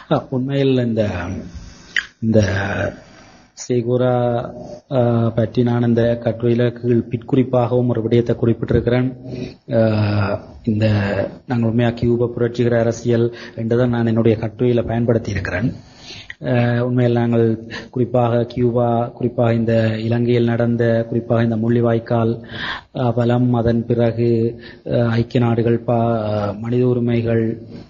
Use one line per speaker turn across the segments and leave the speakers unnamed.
அஹ், உண்மையில் இந்த இந்த சேகுரா அஹ், பற்றி நான் இந்த கட்டுரையில கீழ் பிற்குறிப்பாகவும் ஒரு விடயத்தை குறிப்பிட்டிருக்கிறேன் அஹ், இந்த நாங்கள் உண்மையா கியூப புரட்சிகர அரசியல் என்றுதான் நான் என்னுடைய கட்டுரையில பயன்படுத்தி இருக்கிறேன் அஹ், உண்மையில் நாங்கள் குறிப்பாக கியூபா குறிப்பாக இந்த இலங்கையில் நடந்த குறிப்பாக இந்த முள்ளிவாய்க்கால் அஹ், பலம் அதன் பிறகு அஹ், ஐக்கிய நாடுகள் பா மனித உரிமைகள்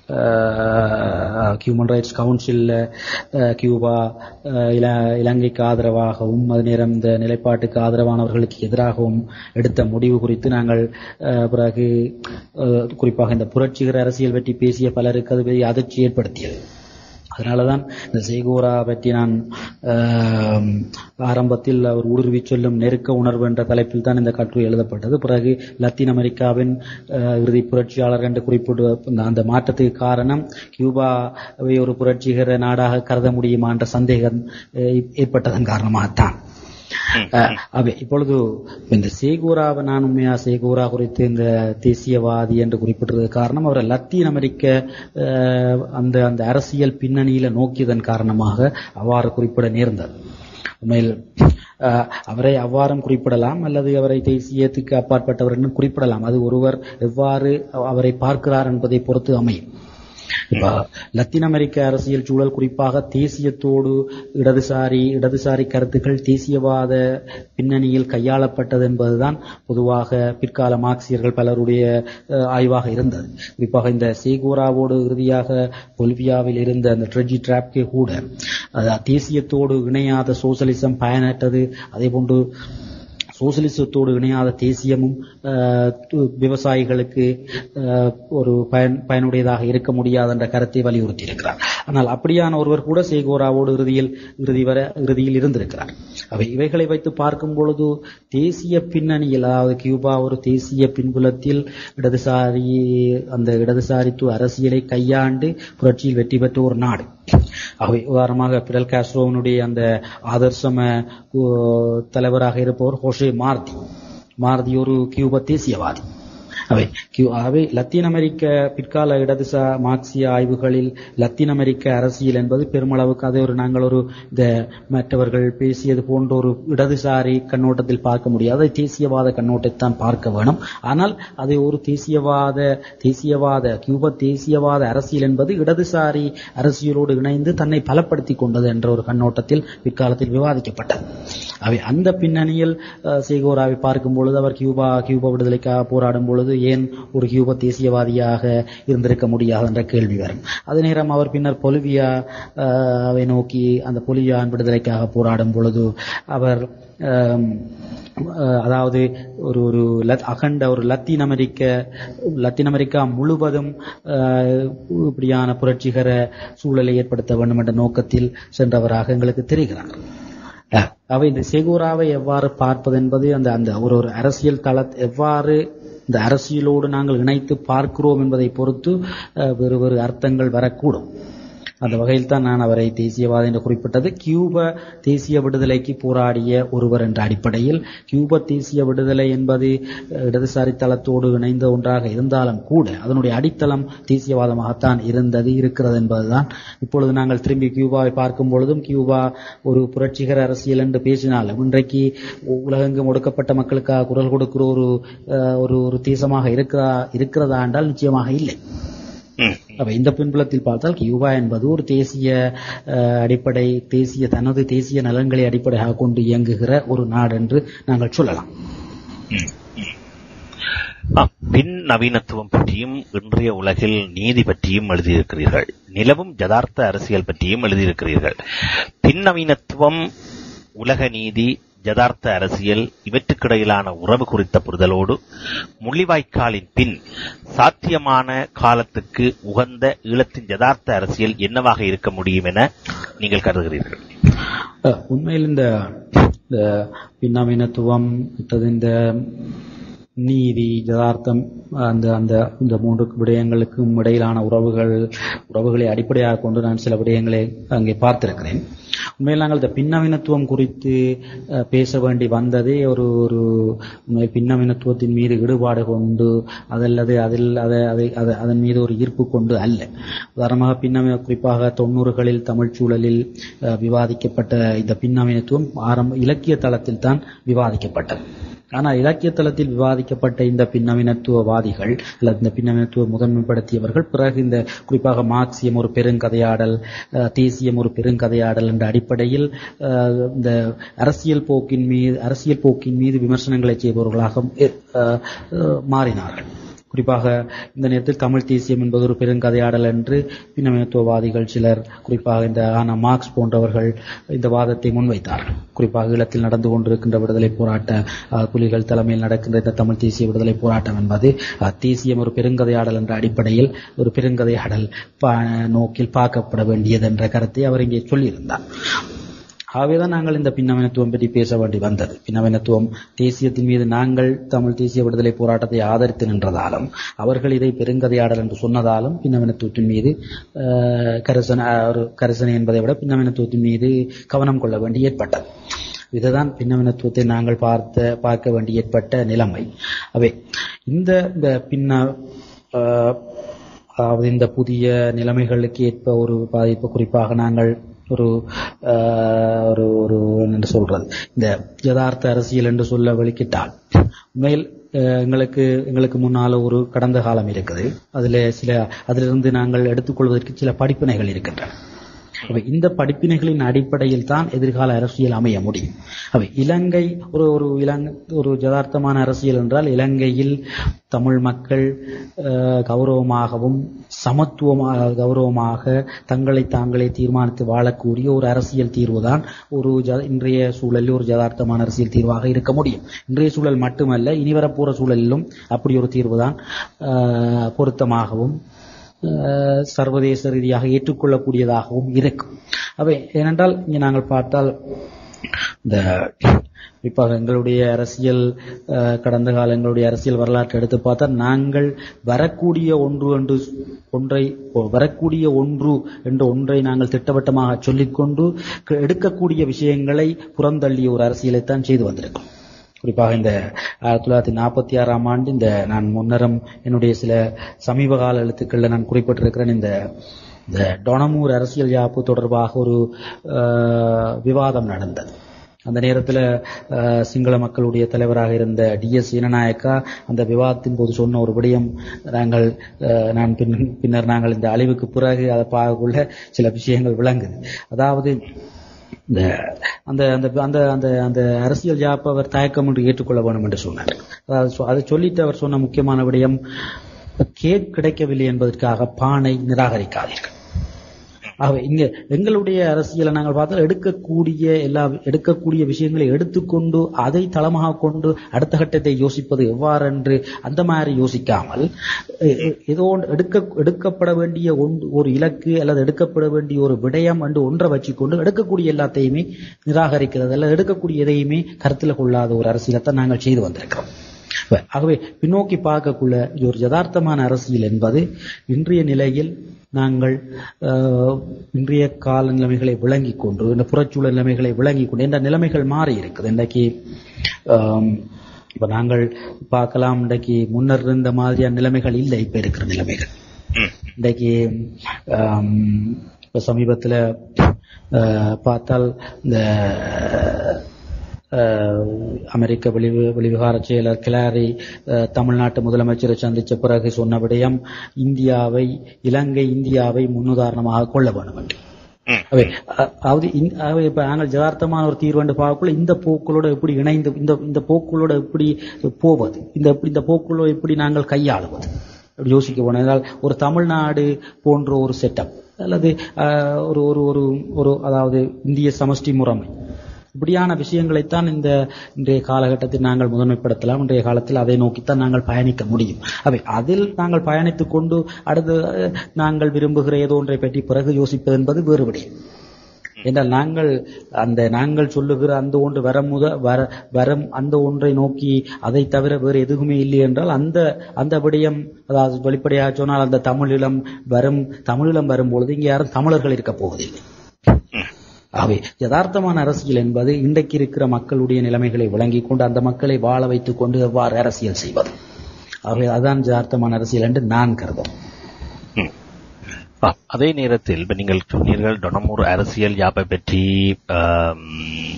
ஹியூமன் ரைட்ஸ் கவுன்சிலில் கியூபா அஹ், இல இலங்கைக்கு ஆதரவாகவும் அதே நேரம் இந்த நிலைப்பாட்டுக்கு ஆதரவானவர்களுக்கு எதிராகவும் எடுத்த முடிவு குறித்து நாங்கள் அஹ், பிறகு அஹ், குறிப்பாக இந்த புரட்சிகர அரசியல் பற்றி பேசிய பலருக்கு அது பெரிய அதிர்ச்சி ஏற்படுத்தியது அதனாலதான் இந்த சேகோரா பற்றி நான் ஆம், ஆரம்பத்தில் அவர் ஊடுருவி சொல்லும் நெருக்க உணர்வு என்ற தலைப்பில் தான் இந்த கட்டுரை எழுதப்பட்டது பிறகு லத்தீன் அமெரிக்காவின் அஹ், இறுதி புரட்சியாளர் என்று குறிப்பிட்டு அந்த- அந்த மாற்றத்துக்கு காரணம் கியூபாவை ஒரு புரட்சிகர நாடாக கருத முடியுமா என்ற சந்தேகம் அஹ், ஏற்பட்டதன் காரணமாகத்தான் அஹ், அவை இப்பொழுது இந்த சேகூராவை நான் உண்மையா சேகூரா குறித்து இந்த தேசியவாதி என்று குறிப்பிட்டது காரணம் அவர் லத்தீன் அமெரிக்க அஹ், அந்த அந்த அரசியல் பின்னணியில நோக்கியதன் காரணமாக அவ்வாறு குறிப்பிட நேர்ந்தது உண்மையில் அஹ், அவரை அவ்வாறும் குறிப்பிடலாம் அல்லது அவரை தேசியத்துக்கு அப்பாற்பட்டவர் என்று குறிப்பிடலாம் அது ஒருவர் எவ்வாறு அவரை பார்க்கிறார் என்பதை பொறுத்து அமையும் இப்ப லத்தீன் அமெரிக்க அரசியல் சூழல் குறிப்பாக தேசியத்தோடு இடதுசாரி இடதுசாரி கருத்துக்கள் தேசியவாத பின்னணியில் கையாளப்பட்டது என்பதுதான் பொதுவாக பிற்கால மார்க்சியர்கள் பலருடைய அஹ், ஆய்வாக இருந்தது குறிப்பாக இந்த சேகோராவோடு இறுதியாக பொலிவியாவில் இருந்த அந்த ட்ரெஜி டிராப்கே கூட அது தேசியத்தோடு இணையாத சோசலிசம் பயனற்றது அதே போன்று சோசலிசத்தோடு இணையாத தேசியமும் அஹ், து- விவசாயிகளுக்கு அஹ், ஒரு பயன் பயனுடையதாக இருக்க முடியாது என்ற கருத்தை வலியுறுத்தி இருக்கிறார் ஆனால் அப்படியான ஒருவர் கூட சேகோராவோடு இறுதியில் இறுதி வரை இறுதியில் இருந்திருக்கிறார் அவை இவைகளை வைத்து பார்க்கும் பொழுது தேசிய பின்னணியில் அதாவது கியூபா ஒரு தேசிய பின்புலத்தில் இடதுசாரி அந்த இடதுசாரித்துவ அரசியலை கையாண்டு புரட்சியில் வெற்றி பெற்ற ஒரு நாடு அவை உதாரணமாக பிடல் காஸ்ட்ரோவனுடைய அந்த ஆதர்சம கு- தலைவராக இருப்பவர் ஹோஷே மார்தி மார்தி ஒரு கியூப தேசியவாதி அவை கியூ- அவை லத்தீன் அமெரிக்க பிற்கால இடதுசா மார்க்சிய ஆய்வுகளில் லத்தீன் அமெரிக்க அரசியல் என்பது பெருமளவுக்கு அதை ஒரு நாங்கள் ஒரு இந்த மற்றவர்கள் பேசியது போன்ற ஒரு இடதுசாரி கண்ணோட்டத்தில் பார்க்க முடியாது அதை தேசியவாத கண்ணோட்டத்தான் பார்க்க வேணும் ஆனால் அதை ஒரு தேசியவாத தேசியவாத கியூப தேசியவாத அரசியல் என்பது இடதுசாரி அரசியலோடு இணைந்து தன்னை பலப்படுத்திக் கொண்டது என்ற ஒரு கண்ணோட்டத்தில் பிற்காலத்தில் விவாதிக்கப்பட்டது அவை அந்த பின்னணியில் அஹ், சேகோராவை பார்க்கும் பொழுது அவர் கியூபா கியூபா விடுதலைக்காக போராடும் பொழுது ஏன் ஒரு கியூப தேசியவாதியாக இருந்திருக்க முடியாது என்ற கேள்வி வரும் அதே நேரம் அவர் பின்னர் பொலிவியா அஹ், வை நோக்கி அந்த பொலிவியான் விடுதலைக்காக போராடும் பொழுது அவர் அம், அஹ், அதாவது ஒரு ஒரு லத்- அகண்ட ஒரு லத்தீன் அமெரிக்க லத்தீன் அமெரிக்கா முழுவதும் அஹ், இப்படியான புரட்சிகர சூழலை ஏற்படுத்த வேண்டும் என்ற நோக்கத்தில் சென்றவராக எங்களுக்கு தெரிகிறார் அஹ், அவை இந்த செகூராவை எவ்வாறு பார்ப்பது என்பது அந்த அந்த ஒரு ஒரு அரசியல் தள எவ்வாறு இந்த அரசியலோடு நாங்கள் இணைத்து பார்க்கிறோம் என்பதை பொறுத்து அஹ், வேறு வேறு அர்த்தங்கள் வரக்கூடும் அந்த வகையில் தான் நான் அவரை தேசியவாதி என்று குறிப்பிட்டது கியூப தேசிய விடுதலைக்கு போராடிய ஒருவர் என்ற அடிப்படையில் கியூப தேசிய விடுதலை என்பது அஹ், இடதுசாரி தளத்தோடு இணைந்த ஒன்றாக இருந்தாலும் கூட அதனுடைய அடித்தளம் தேசியவாதமாகத்தான் இருந்தது இருக்கிறது என்பதுதான் இப்பொழுது நாங்கள் திரும்பி கியூபாவை பார்க்கும் பொழுதும் கியூபா ஒரு புரட்சிகர அரசியல் என்று பேசினாலும் இன்றைக்கு உ- உலகெங்கும் ஒடுக்கப்பட்ட மக்களுக்காக குரல் கொடுக்கிற ஒரு அஹ், ஒரு ஒரு தேசமாக இருக்கிறதா இருக்கிறதா என்றால் நிச்சயமாக இல்லை
ம்.
அப்ப இந்த பின்புலத்தில் பார்த்தால் கியூபா என்பது ஒரு தேசிய அஹ், அடிப்படை தேசிய தனது தேசிய நலன்களை அடிப்படையாக கொண்டு இயங்குகிற ஒரு நாடு என்று நாங்கள் சொல்லலாம்
ம், ம். ஆ, பின் நவீனத்துவம் பற்றியும் இன்றைய உலகில் நீதி பற்றியும் எழுதியிருக்கிறீர்கள் நிலவும் யதார்த்த அரசியல் பற்றியும் எழுதியிருக்கிறீர்கள் பின் நவீனத்துவம் உலக நீதி யதார்த்த அரசியல் இவற்றுக்கிடையிலான உறவு குறித்த புரிதலோடு முள்ளிவாய்க்காலின் பின் சாத்தியமான காலத்துக்கு உகந்த ஈழத்தின் யதார்த்த அரசியல் என்னவாக இருக்க முடியும் என நீங்கள் கருதுகிறீர்கள்
அஹ், உண்மையில் இந்த இந்த பின்னவீனத்துவம் மற்றது இந்த நீதி யதார்த்தம் அந்த அந்த இந்த மூன்று விடயங்களுக்கும் இடையிலான உறவுகள் உறவுகளை அடிப்படையாக கொண்டு நான் சில விடயங்களை அங்கே பார்த்திருக்கிறேன் உண்மையில் நாங்கள் இந்த பின்னவீனத்துவம் குறித்து அஹ், பேச வேண்டி வந்ததே ஒரு ஒரு உண்மையில் பின்னவீனத்துவத்தின் மீது ஈடுபாடு கொண்டு அதல்லது அதில் அதை அதை அதை- அதன் மீது ஒரு ஈர்ப்பு கொண்டு அல்ல உதாரணமாக பின்னவீன குறிப்பாக தொண்ணூறுகளில் தமிழ் சூழலில் அஹ், விவாதிக்கப்பட்ட இந்த பின்னவீனத்துவம் ஆரம்ப இலக்கிய தளத்தில் தான் விவாதிக்கப்பட்டது ஆனால் இலக்கிய தளத்தில் விவாதிக்கப்பட்ட இந்த பின்னவீனத்துவவாதிகள் அல்லது இந்த பின்னவீனத்துவ முதன்மைப்படுத்தியவர்கள் பிறகு இந்த குறிப்பாக மார்க்சியம் ஒரு பெருங்கதையாடல் அஹ், தேசியம் ஒரு பெருங்கதையாடல் என்ற அடிப்படையில் அஹ், இந்த அரசியல் போக்கின் மீது அரசியல் போக்கின் மீது விமர்சனங்களை செய்பவர்களாக அஹ், அஹ், மாறினார்கள் குறிப்பாக இந்த நேரத்தில் தமிழ் தேசியம் என்பது ஒரு பெருங்கதையாடல் என்று பின்னமயத்துவவாதிகள் சிலர் குறிப்பாக இந்த ஆனா மார்க்ஸ் போன்றவர்கள் இந்த வாதத்தை முன்வைத்தார்கள் குறிப்பாக ஈழத்தில் நடந்து கொண்டிருக்கின்ற விடுதலை போராட்ட அஹ், புலிகள் தலைமையில் நடக்கின்ற இந்த தமிழ் தேசிய விடுதலை போராட்டம் என்பது அஹ், தேசியம் ஒரு பெருங்கதையாடல் என்ற அடிப்படையில் ஒரு பெருங்கதையாடல் பா- நோக்கில் பார்க்கப்பட வேண்டியது என்ற கருத்தை அவர் இங்கே சொல்லியிருந்தார் ஆகவேதான் நாங்கள் இந்த பின்னவீனத்துவம் பற்றி பேச வேண்டி வந்தது பின்னவீனத்துவம் தேசியத்தின் மீது நாங்கள் தமிழ் தேசிய விடுதலை போராட்டத்தை ஆதரித்து நின்றதாலும் அவர்கள் இதை பெருங்கதையாடல் என்று சொன்னதாலும் பின்னவீனத்துவத்தின் மீது அஹ், கரிசன அஹ், ஒரு கரிசனை என்பதை விட பின்னவீனத்துவத்தின் மீது கவனம் கொள்ள வேண்டி ஏற்பட்டது இதுதான் பின்னவீனத்துவத்தை நாங்கள் பார்த்த பார்க்க வேண்டி ஏற்பட்ட நிலைமை அவை இந்த இந்த பின்ன அஹ், அதாவது இந்த புதிய நிலைமைகளுக்கு ஏற்ப ஒரு பாதிப்பு குறிப்பாக நாங்கள் ஒரு ஆஹ், ஒரு ஒரு என்ன சொல்றது இந்த யதார்த்த அரசியல் என்று சொல்ல வெளிக்கிட்டால் உண்மையில் ஆஹ், எங்களுக்கு எங்களுக்கு முன்னால ஒரு கடந்த காலம் இருக்குது அதுல சில அதிலிருந்து நாங்கள் எடுத்துக்கொள்வதற்கு சில படிப்பினைகள் இருக்கின்றன அவை இந்த படிப்பினைகளின் அடிப்படையில் தான் எதிர்கால அரசியல் அமைய முடியும் அவை இலங்கை ஒரு ஒரு இலங்கை ஒரு யதார்த்தமான அரசியல் என்றால் இலங்கையில் தமிழ் மக்கள் அஹ், கௌரவமாகவும் சமத்துவமாக கௌரவமாக தங்களை தாங்களே தீர்மானித்து வாழக்கூடிய ஒரு அரசியல் தீர்வுதான் ஒரு ஜ- இன்றைய சூழலில் ஒரு யதார்த்தமான அரசியல் தீர்வாக இருக்க முடியும் இன்றைய சூழல் மட்டுமல்ல இனி வரப்போற சூழலிலும் அப்படி ஒரு தீர்வுதான் அஹ், பொருத்தமாகவும் அஹ், சர்வதேச ரீதியாக ஏற்றுக்கொள்ளக்கூடியதாகவும் இருக்கும் அவை ஏனென்றால் இங்கே நாங்கள் பார்த்தால் இந்த குறிப்பாக எங்களுடைய அரசியல் அஹ், கடந்த காலங்களுடைய அரசியல் வரலாற்றை எடுத்து பார்த்தா நாங்கள் வரக்கூடிய ஒன்று என்று ஒன்றை வரக்கூடிய ஒன்று என்ற ஒன்றை நாங்கள் திட்டவட்டமாக சொல்லிக்கொண்டு க- எடுக்கக்கூடிய விஷயங்களை புறந்தள்ளிய ஒரு அரசியலைத்தான் செய்து வந்திருக்கோம் குறிப்பாக இந்த ஆயிரத்தி தொள்ளாயிரத்தி நாற்பத்தி ஆறாம் ஆண்டு இந்த நான் முன்னரும் என்னுடைய சில சமீப கால எழுத்துக்களில் நான் குறிப்பிட்டிருக்கிறேன் இந்த இந்த டொனமூர் அரசியல் யாப்பு தொடர்பாக ஒரு அஹ், விவாதம் நடந்தது அந்த நேரத்தில் சிங்கள மக்களுடைய தலைவராக இருந்த டிஎஸ் இனநாயக்கா அந்த விவாதத்தின் போது சொன்ன ஒரு விடயம் நாங்கள் அஹ், நான் பின் பின்னர் நாங்கள் இந்த அழிவுக்கு பிறகு அதை பார்க்கக்குள்ள சில விஷயங்கள் விளங்குது அதாவது இந்த அந்த அந்த அந்த அந்த அந்த அரசியல் ஜாப்பை அவர் தயக்கம் என்று ஏற்றுக்கொள்ள வேண்டும் என்று சொன்னார் அதாவது சொ- அதை சொல்லிட்டு அவர் சொன்ன முக்கியமான விடயம் கேக் கிடைக்கவில்லை என்பதற்காக பானை நிராகரிக்காதீர்கள் ஆகவே இங்க எங்களுடைய அரசியலை நாங்கள் பார்த்தால் எடுக்கக்கூடிய எல்லா எடுக்கக்கூடிய விஷயங்களை எடுத்துக்கொண்டு அதை தளமாக கொண்டு அடுத்த கட்டத்தை யோசிப்பது எவ்வாறென்று அந்த மாதிரி யோசிக்காமல் எ- எ- ஏதோ ஒன்று எடுக்க எடுக்கப்பட வேண்டிய ஒன்று ஒரு இலக்கு அல்லது எடுக்கப்பட வேண்டிய ஒரு விடயம் என்று ஒன்றை வச்சுக்கொண்டு எடுக்கக்கூடிய எல்லாத்தையுமே நிராகரிக்கிறது அல்லது எடுக்கக்கூடிய எதையுமே கருத்தில் கொள்ளாத ஒரு அரசியலைத்தான் நாங்கள் செய்து வந்திருக்கிறோம் அப்ப, ஆகவே பின்னோக்கி பார்க்கக்குள்ள இது ஒரு யதார்த்தமான அரசியல் என்பது இன்றைய நிலையில் நாங்கள் அஹ், இன்றைய கால நிலைமைகளை விளங்கிக் கொண்டு இந்த புறச்சூழல் நிலைமைகளை விளங்கிக் கொண்டு இந்த நிலைமைகள் மாறி இருக்குது இன்றைக்கு ஆம், இப்ப நாங்கள் பார்க்கலாம் இன்றைக்கு முன்னர் இருந்த மாதிரியான நிலைமைகள் இல்லை இப்ப இருக்கிற நிலைமைகள்
ம்.
இன்றைக்கு ஆம், இப்ப சமீபத்துல அஹ், பார்த்தால் இந்த அஹ், அமெரிக்க வெளி வெளிவிகார செயலர் கிளாரி அஹ், தமிழ்நாட்டு முதலமைச்சரை சந்திச்ச பிறகு சொன்ன விடயம் இந்தியாவை இலங்கை இந்தியாவை முன்னுதாரணமாக கொள்ள வேண்டும் என்று
ம்.
அவை அ- அதாவது இந்த- அவை இப்ப நாங்கள் யதார்த்தமான ஒரு தீர்வு என்று பார்க்கக்குள்ள இந்த போக்களோட எப்படி இணைந்து இந்த இந்த போக்களோட எப்படி போவது இந்த இந்த போக்களோட எப்படி நாங்கள் கையாளுவது அப்படி யோசிக்க போனால் ஒரு தமிழ்நாடு போன்ற ஒரு செட்டப் அல்லது அஹ், ஒரு ஒரு ஒரு ஒரு அதாவது இந்திய சமஷ்டி முறைமை இப்படியான விஷயங்களைத்தான் இந்த இன்றைய காலகட்டத்தில் நாங்கள் முதன்மைப்படுத்தலாம் இன்றைய காலத்தில் அதை நோக்கித்தான் நாங்கள் பயணிக்க முடியும் அவை அதில் நாங்கள் பயணித்துக் கொண்டு அடுத்து அஹ், நாங்கள் விரும்புகிற ஏதோ ஒன்றை பற்றி பிறகு யோசிப்பது என்பது வேறு விடயம் என்றால் நாங்கள் அந்த நாங்கள் சொல்லுகிற அந்த ஒன்று வர முத வர வரம் அந்த ஒன்றை நோக்கி அதை தவிர வேறு எதுவுமே இல்லை என்றால் அந்த அந்த விடயம் அதாவது வெளிப்படையாக சொன்னால் அந்த தமிழீழம் வரும் தமிழீழம் வரும்பொழுது இங்கே யாரும் தமிழர்கள் இருக்க போவதில்லை ஆகவே யதார்த்தமான அரசியல் என்பது இன்றைக்கு இருக்கிற மக்களுடைய நிலைமைகளை விளங்கிக் கொண்டு அந்த மக்களை வாழ வைத்துக் கொண்டு எவ்வாறு அரசியல் செய்வது ஆகவே அதான் யதார்த்தமான அரசியல் என்று நான் கருதும்
ம். ஆ, அதே நேரத்தில் இப்ப நீங்கள் சொன்னீர்கள் டொனமூர் அரசியல் யாப்பை பற்றி ஆம்,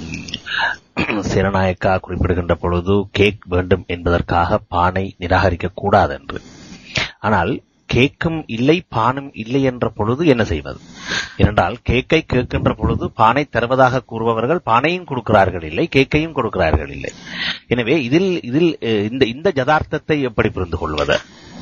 சிறநாயக்கா குறிப்பிடுகின்ற பொழுது கேக் வேண்டும் என்பதற்காக பானை நிராகரிக்க கூடாது என்று ஆனால் கேக்கும் இல்லை பானும் இல்லை என்ற பொழுது என்ன செய்வது ஏனென்றால் கேக்கை கேட்கின்ற பொழுது பானை தருவதாக கூறுபவர்கள் பானையும் கொடுக்கிறார்கள் இல்லை கேக்கையும் கொடுக்கிறார்கள் இல்லை எனவே இதில் இதில் அஹ், இந்த இந்த ஜதார்த்தத்தை எப்படி புரிந்து கொள்வது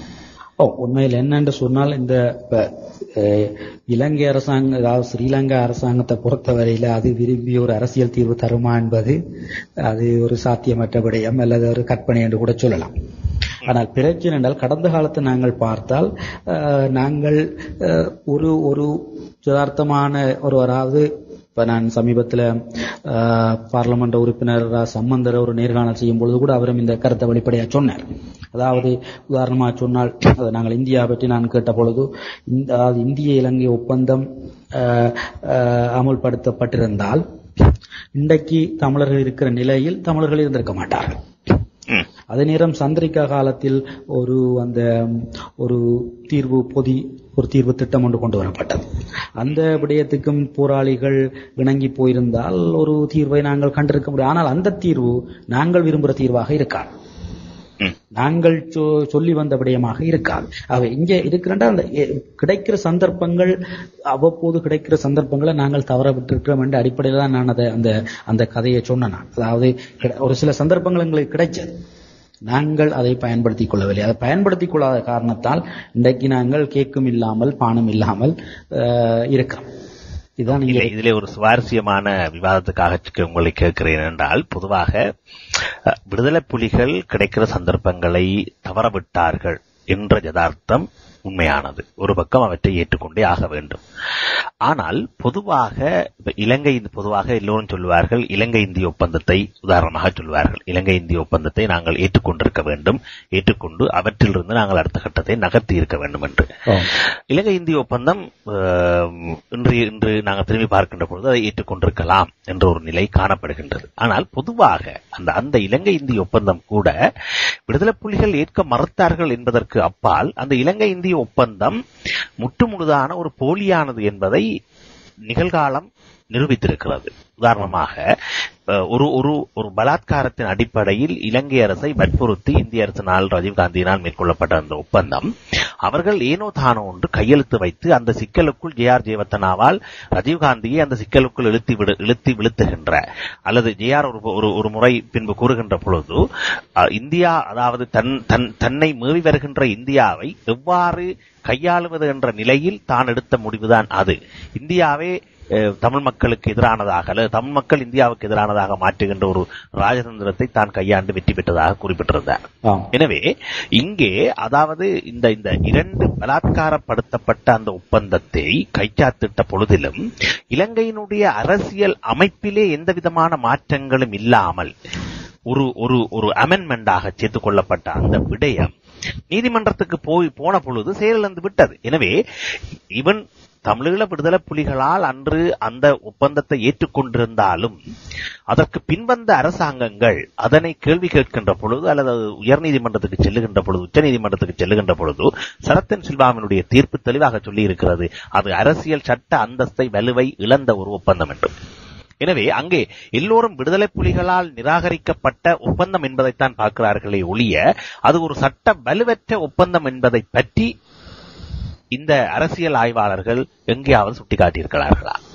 ஓ உண்மையில் என்னென்று சொன்னால் இந்த இப்ப, அஹ், இலங்கை அரசாங்கம் அதாவது ஸ்ரீலங்கா அரசாங்கத்தை பொறுத்தவரையில அது விரும்பி ஒரு அரசியல் தீர்வு தருமா என்பது அது ஒரு சாத்தியமற்ற விடயம் அல்லது ஒரு கற்பனை என்று கூட சொல்லலாம் ஆனால் பிரச்சனை என்றால் கடந்த காலத்தை நாங்கள் பார்த்தால் அஹ், நாங்கள் அஹ், ஒரு ஒரு யதார்த்தமான ஒரு அதாவது இப்ப நான் சமீபத்தில் பார்லமெண்ட் உறுப்பினர் ரா. சம்பந்தர் ஒரு நேர்காணல் செய்யும் பொழுது கூட அவரும் இந்த கருத்தை வெளிப்படையாக சொன்னார் அதாவது உதாரணமாக சொன்னால் அதை நாங்கள் இந்தியா பற்றி நான் கேட்ட பொழுது இந்த அதாவது இந்திய இலங்கை ஒப்பந்தம் அஹ், அஹ், அமுல்படுத்தப்பட்டிருந்தால் இன்றைக்கு தமிழர்கள் இருக்கிற நிலையில் தமிழர்கள் இருந்திருக்க மாட்டார்கள்
ம்.
அதே நேரம் சந்திரிகா காலத்தில் ஒரு அந்த ம், ஒரு தீர்வு பொதி ஒரு தீர்வு திட்டம் ஒன்று கொண்டு வரப்பட்டது அந்த விடயத்துக்கும் போராளிகள் இணங்கி போயிருந்தால் ஒரு தீர்வை நாங்கள் கண்டிருக்க முடியும் ஆனால் அந்த தீர்வு நாங்கள் விரும்புகிற தீர்வாக இருக்காது
ம்.
நாங்கள் சொ- சொல்லி வந்த விடயமாக இருக்காது அவை இங்கே இருக்கிற அந்த எ- கிடைக்கிற சந்தர்ப்பங்கள் அவ்வப்போது கிடைக்கிற சந்தர்ப்பங்களை நாங்கள் தவற விட்டிருக்கிறோம் என்ற அடிப்படையில் தான் நான் அதை அந்த அந்த கதையை சொன்னேன் நான். அதாவது கிட- ஒரு சில சந்தர்ப்பங்கள் எங்களுக்கு கிடைச்சது நாங்கள் அதை பயன்படுத்திக் கொள்ளவில்லை அதை பயன்படுத்திக் கொள்ளாத காரணத்தால் இன்றைக்கு நாங்கள் கேக்கும் இல்லாமல் பானம் இல்லாமல் அஹ், இருக்கிறோம் இதுதான்
இல்லை
நீங்க
இதிலே ஒரு சுவாரஸ்யமான விவாதத்துக்காக கே- உங்களை கேட்கிறேன் என்றால் பொதுவாக அஹ், விடுதலை புலிகள் கிடைக்கிற சந்தர்ப்பங்களை தவறவிட்டார்கள் என்ற யதார்த்தம் உண்மையானது ஒரு பக்கம் அவற்றை ஏற்றுக்கொண்டே ஆக வேண்டும் ஆனால் பொதுவாக இப்ப இலங்கை பொதுவாக எல்லோரும் சொல்லுவார்கள் இலங்கை இந்திய ஒப்பந்தத்தை உதாரணமாக சொல்வார்கள் இலங்கை இந்திய ஒப்பந்தத்தை நாங்கள் ஏற்றுக்கொண்டிருக்க வேண்டும் ஏற்றுக்கொண்டு அவற்றிலிருந்து நாங்கள் அடுத்த கட்டத்தை நகர்த்தி இருக்க வேண்டும் என்று
ஆம்.
இலங்கை இந்திய ஒப்பந்தம் அஹ், இன்று இன்று நாங்கள் திரும்பி பார்க்கின்ற பொழுது அதை ஏற்றுக்கொண்டிருக்கலாம் என்ற ஒரு நிலை காணப்படுகின்றது ஆனால் பொதுவாக அந்த அந்த இலங்கை இந்திய ஒப்பந்தம் கூட விடுதலை புலிகள் ஏற்க மறுத்தார்கள் என்பதற்கு அப்பால் அந்த இலங்கை இந்திய ஒப்பந்தம் முற்றுமுழுதான ஒரு போலியானது என்பதை நிகழ்காலம் நிரூபித்திருக்கிறது உதாரணமாக அஹ், ஒரு ஒரு ஒரு பலாத்காரத்தின் அடிப்படையில் இலங்கை அரசை வற்புறுத்தி இந்திய அரசினால் ராஜீவ்காந்தியினால் மேற்கொள்ளப்பட்ட அந்த ஒப்பந்தம் அவர்கள் ஏனோ தானோ ஒன்று கையெழுத்து வைத்து அந்த சிக்கலுக்குள் ஜே ஆர் ஜெயவர்த்தனாவால் ராஜீவ்காந்தியை அந்த சிக்கலுக்குள் இழுத்தி விடு இழுத்தி விழுத்துகின்ற அல்லது ஜே ஆர் ஒரு ஒரு ஒரு முறை பின்பு கூறுகின்ற பொழுது அஹ், இந்தியா அதாவது தன் தன் தன்னை மீறி வருகின்ற இந்தியாவை எவ்வாறு கையாளுவது என்ற நிலையில் தான் எடுத்த முடிவுதான் அது இந்தியாவே அஹ், தமிழ் மக்களுக்கு எதிரானதாக அல்லது தமிழ் மக்கள் இந்தியாவுக்கு எதிரானதாக மாற்றுகின்ற ஒரு ராஜதந்திரத்தை தான் கையாண்டு வெற்றி பெற்றதாக குறிப்பிட்டிருந்தார்
ஆம்
எனவே இங்கே அதாவது இந்த இந்த இரண்டு பலாத்காரப்படுத்தப்பட்ட அந்த ஒப்பந்தத்தை கைச்சாத்திட்ட பொழுதிலும் இலங்கையினுடைய அரசியல் அமைப்பிலே எந்த விதமான மாற்றங்களும் இல்லாமல் ஒரு ஒரு ஒரு அமெண்ட்மெண்டாக சேர்த்துக் கொள்ளப்பட்ட அந்த விடயம் நீதிமன்றத்துக்கு போய் போன பொழுது செயலிழந்து விட்டது எனவே இவன் தமிழீழ விடுதலை புலிகளால் அன்று அந்த ஒப்பந்தத்தை ஏற்றுக்கொண்டிருந்தாலும் அதற்கு பின்வந்த அரசாங்கங்கள் அதனை கேள்வி கேட்கின்ற பொழுது அல்லது அது உயர்நீதிமன்றத்துக்கு செல்லுகின்ற பொழுது உச்சநீதிமன்றத்துக்கு செல்லுகின்ற பொழுது சரத்தன் சில்வாவினுடைய தீர்ப்பு தெளிவாக சொல்லி இருக்கிறது அது அரசியல் சட்ட அந்தஸ்தை வலுவை இழந்த ஒரு ஒப்பந்தம் என்று எனவே அங்கே எல்லோரும் விடுதலை புலிகளால் நிராகரிக்கப்பட்ட ஒப்பந்தம் என்பதைத்தான் பார்க்கிறார்களே ஒழிய அது ஒரு சட்ட வலுவற்ற ஒப்பந்தம் என்பதை பற்றி இந்த அரசியல் ஆய்வாளர்கள் எங்கேயாவது சுட்டிக்காட்டியிருக்கிறார்களா